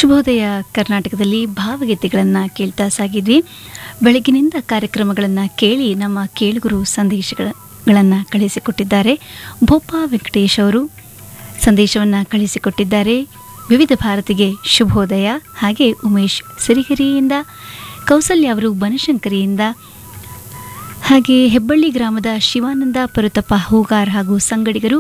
ಶುಭೋದಯ ಕರ್ನಾಟಕದಲ್ಲಿ ಭಾವಗೀತೆಗಳನ್ನು ಕೇಳ್ತಾ ಸಾಗಿದ್ವಿ ಬೆಳಗಿನಿಂದ ಕಾರ್ಯಕ್ರಮಗಳನ್ನು ಕೇಳಿ ನಮ್ಮ ಕೇಳುಗರು ಸಂದೇಶಗಳನ್ನು ಕಳಿಸಿಕೊಟ್ಟಿದ್ದಾರೆ ಭೋಪಾ ವೆಂಕಟೇಶ್ ಅವರು ಸಂದೇಶವನ್ನು ಕಳಿಸಿಕೊಟ್ಟಿದ್ದಾರೆ ವಿವಿಧ ಭಾರತಿಗೆ ಶುಭೋದಯ ಹಾಗೆ ಉಮೇಶ್ ಸಿರಿಗೆರೆಯಿಂದ ಕೌಸಲ್ಯ ಅವರು ಬನಶಂಕರಿಯಿಂದ ಹಾಗೆ ಹೆಬ್ಬಳ್ಳಿ ಗ್ರಾಮದ ಶಿವಾನಂದ ಪರುತಪ್ಪ ಹೂಗಾರ್ ಹಾಗೂ ಸಂಗಡಿಗರು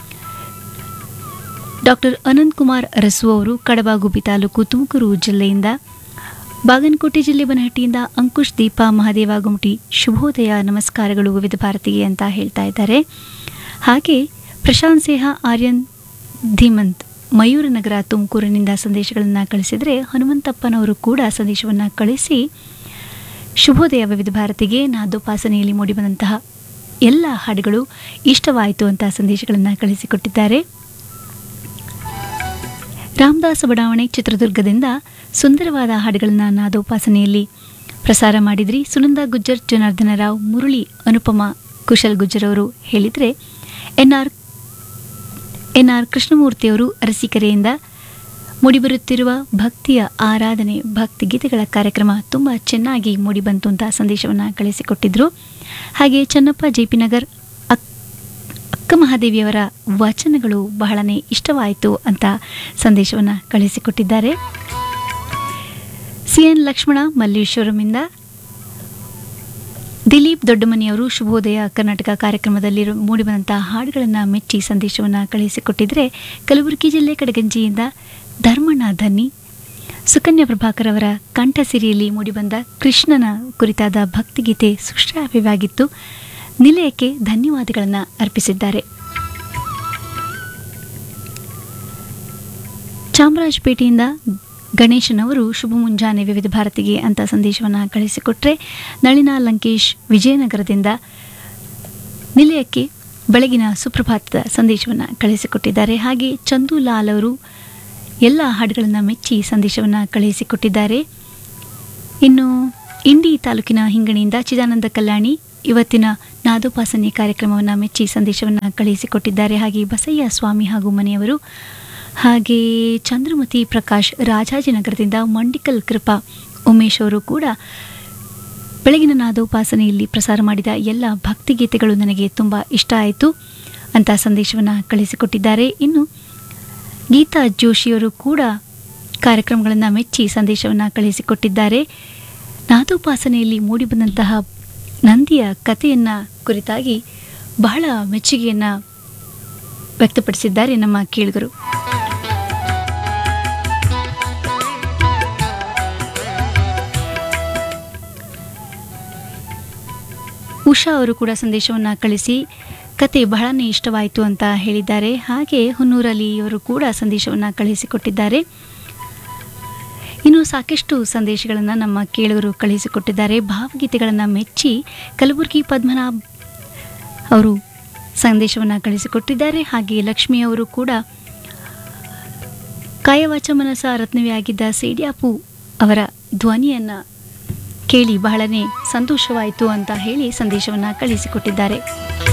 ಡಾಕ್ಟರ್ ಅನಂತ್ ಕುಮಾರ್ ಅರಸು ಅವರು ಕಡಬಗುಬ್ಬಿ ತಾಲೂಕು ತುಮಕೂರು ಜಿಲ್ಲೆಯಿಂದ ಬಾಗನಕೋಟೆ ಜಿಲ್ಲೆ ಬನಹಟ್ಟಿಯಿಂದ ಅಂಕುಶ್ ದೀಪ ಮಹಾದೇವ ಗುಮಟಿ ಶುಭೋದಯ ನಮಸ್ಕಾರಗಳು ವಿವಿಧ ಭಾರತಿಗೆ ಅಂತ ಹೇಳ್ತಾ ಇದ್ದಾರೆ ಹಾಗೆ ಪ್ರಶಾಂತ್ ಸೇಹ ಆರ್ಯನ್ ಧೀಮಂತ್ ಮಯೂರನಗರ ತುಮಕೂರಿನಿಂದ ಸಂದೇಶಗಳನ್ನು ಕಳಿಸಿದರೆ ಹನುಮಂತಪ್ಪನವರು ಕೂಡ ಸಂದೇಶವನ್ನು ಕಳಿಸಿ ಶುಭೋದಯ ವಿವಿಧ ಭಾರತಿಗೆ ನಾದೋಪಾಸನೆಯಲ್ಲಿ ಮೂಡಿಬಂದಂತಹ ಎಲ್ಲ ಹಾಡುಗಳು ಇಷ್ಟವಾಯಿತು ಅಂತ ಸಂದೇಶಗಳನ್ನು ಕಳಿಸಿಕೊಟ್ಟಿದ್ದಾರೆ ರಾಮದಾಸ ಬಡಾವಣೆ ಚಿತ್ರದುರ್ಗದಿಂದ ಸುಂದರವಾದ ಹಾಡುಗಳನ್ನು ನಾದೋಪಾಸನೆಯಲ್ಲಿ ಪ್ರಸಾರ ಮಾಡಿದ್ರಿ ಸುನಂದ ಗುಜ್ಜರ್ ಜನಾರ್ದನ ರಾವ್ ಮುರಳಿ ಅನುಪಮ ಕುಶಲ್ ಗುಜ್ಜರ್ ಅವರು ಹೇಳಿದರೆ ಎನ್ ಆರ್ ಎನ್ ಆರ್ ಕೃಷ್ಣಮೂರ್ತಿಯವರು ಅರಸೀಕೆರೆಯಿಂದ ಮೂಡಿಬರುತ್ತಿರುವ ಭಕ್ತಿಯ ಆರಾಧನೆ ಭಕ್ತಿ ಗೀತೆಗಳ ಕಾರ್ಯಕ್ರಮ ತುಂಬ ಚೆನ್ನಾಗಿ ಮೂಡಿಬಂತು ಅಂತ ಸಂದೇಶವನ್ನು ಕಳಿಸಿಕೊಟ್ಟಿದ್ರು ಹಾಗೆ ಚನ್ನಪ್ಪ ಜೆ ಪಿ ನಗರ್ ಅಕ್ ಅಕ್ಕ ಮಹಾದೇವಿಯವರ ವಚನಗಳು ಬಹಳನೇ ಇಷ್ಟವಾಯಿತು ಅಂತ ಸಂದೇಶವನ್ನು ಕಳಿಸಿಕೊಟ್ಟಿದ್ದಾರೆ ಸಿ ಎನ್ ಲಕ್ಷ್ಮಣ ಮಲ್ಲೇಶ್ವರಮಿಂದ ದಿಲೀಪ್ ದೊಡ್ಡಮನಿಯವರು ಶುಭೋದಯ ಕರ್ನಾಟಕ ಕಾರ್ಯಕ್ರಮದಲ್ಲಿ ಮೂಡಿಬಂದಂತಹ ಹಾಡುಗಳನ್ನು ಮೆಚ್ಚಿ ಸಂದೇಶವನ್ನು ಕಳಿಸಿಕೊಟ್ಟಿದ್ರೆ ಕಲಬುರಗಿ ಜಿಲ್ಲೆ ಕಡಗಂಜಿಯಿಂದ ಧರ್ಮಣ್ಣ ಧನ್ನಿ ಸುಕನ್ಯಾ ಪ್ರಭಾಕರ್ ಅವರ ಕಂಠಸಿರಿಯಲ್ಲಿ ಮೂಡಿಬಂದ ಕೃಷ್ಣನ ಕುರಿತಾದ ಭಕ್ತಿಗೀತೆ ಸುಶ್ರಾವ್ಯವಾಗಿತ್ತು ನಿಲಯಕ್ಕೆ ಧನ್ಯವಾದಗಳನ್ನು ಅರ್ಪಿಸಿದ್ದಾರೆ ಚಾಮರಾಜಪೇಟೆಯಿಂದ ಗಣೇಶನ್ ಅವರು ಶುಭ ಮುಂಜಾನೆ ವಿವಿಧ ಭಾರತಿಗೆ ಅಂತ ಸಂದೇಶವನ್ನು ಕಳಿಸಿಕೊಟ್ರೆ ನಳಿನಾ ಲಂಕೇಶ್ ವಿಜಯನಗರದಿಂದ ನಿಲಯಕ್ಕೆ ಬೆಳಗಿನ ಸುಪ್ರಭಾತದ ಸಂದೇಶವನ್ನು ಕಳಿಸಿಕೊಟ್ಟಿದ್ದಾರೆ ಹಾಗೆ ಚಂದು ಲಾಲ್ ಅವರು ಎಲ್ಲ ಹಾಡುಗಳನ್ನು ಮೆಚ್ಚಿ ಸಂದೇಶವನ್ನು ಕಳುಹಿಸಿಕೊಟ್ಟಿದ್ದಾರೆ ಇನ್ನು ಇಂಡಿ ತಾಲೂಕಿನ ಹಿಂಗಣಿಯಿಂದ ಚಿದಾನಂದ ಕಲ್ಯಾಣಿ ಇವತ್ತಿನ ನಾದೋಪಾಸನೆ ಕಾರ್ಯಕ್ರಮವನ್ನು ಮೆಚ್ಚಿ ಸಂದೇಶವನ್ನು ಕಳುಹಿಸಿಕೊಟ್ಟಿದ್ದಾರೆ ಹಾಗೆ ಬಸಯ್ಯ ಸ್ವಾಮಿ ಹಾಗೂ ಮನೆಯವರು ಹಾಗೆ ಚಂದ್ರಮತಿ ಪ್ರಕಾಶ್ ರಾಜಾಜಿನಗರದಿಂದ ಮಂಡಿಕಲ್ ಕೃಪಾ ಉಮೇಶ್ ಅವರು ಕೂಡ ಬೆಳಗಿನ ನಾದೋಪಾಸನೆಯಲ್ಲಿ ಪ್ರಸಾರ ಮಾಡಿದ ಎಲ್ಲ ಭಕ್ತಿಗೀತೆಗಳು ನನಗೆ ತುಂಬ ಇಷ್ಟ ಆಯಿತು ಅಂತ ಸಂದೇಶವನ್ನು ಕಳಿಸಿಕೊಟ್ಟಿದ್ದಾರೆ ಇನ್ನು ಗೀತಾ ಜೋಶಿಯವರು ಕೂಡ ಕಾರ್ಯಕ್ರಮಗಳನ್ನು ಮೆಚ್ಚಿ ಸಂದೇಶವನ್ನು ಕಳಿಸಿಕೊಟ್ಟಿದ್ದಾರೆ ನಾದೋಪಾಸನೆಯಲ್ಲಿ ಮೂಡಿಬಂದಂತಹ ನಂದಿಯ ಕಥೆಯನ್ನು ಕುರಿತಾಗಿ ಬಹಳ ಮೆಚ್ಚುಗೆಯನ್ನು ವ್ಯಕ್ತಪಡಿಸಿದ್ದಾರೆ ನಮ್ಮ ಕೇಳುಗರು ಉಷಾ ಅವರು ಕೂಡ ಸಂದೇಶವನ್ನು ಕಳಿಸಿ ಕತೆ ಬಹಳನೇ ಇಷ್ಟವಾಯಿತು ಅಂತ ಹೇಳಿದ್ದಾರೆ ಹಾಗೆ ಹುನ್ನೂರಲ್ಲಿ ಅವರು ಕೂಡ ಸಂದೇಶವನ್ನು ಕಳಿಸಿಕೊಟ್ಟಿದ್ದಾರೆ ಇನ್ನು ಸಾಕಷ್ಟು ಸಂದೇಶಗಳನ್ನು ನಮ್ಮ ಕೇಳುಗರು ಕಳಿಸಿಕೊಟ್ಟಿದ್ದಾರೆ ಭಾವಗೀತೆಗಳನ್ನು ಮೆಚ್ಚಿ ಕಲಬುರಗಿ ಪದ್ಮನಾಭ್ ಅವರು ಸಂದೇಶವನ್ನು ಕಳಿಸಿಕೊಟ್ಟಿದ್ದಾರೆ ಹಾಗೆ ಲಕ್ಷ್ಮಿ ಅವರು ಕೂಡ ಕಾಯವಾಚ ಮನಸ ರತ್ನವೇ ಆಗಿದ್ದ ಸೇಡ್ಯಾಪು ಅವರ ಧ್ವನಿಯನ್ನು ಕೇಳಿ ಬಹಳನೇ ಸಂತೋಷವಾಯಿತು ಅಂತ ಹೇಳಿ ಸಂದೇಶವನ್ನು ಕಳಿಸಿಕೊಟ್ಟಿದ್ದಾರೆ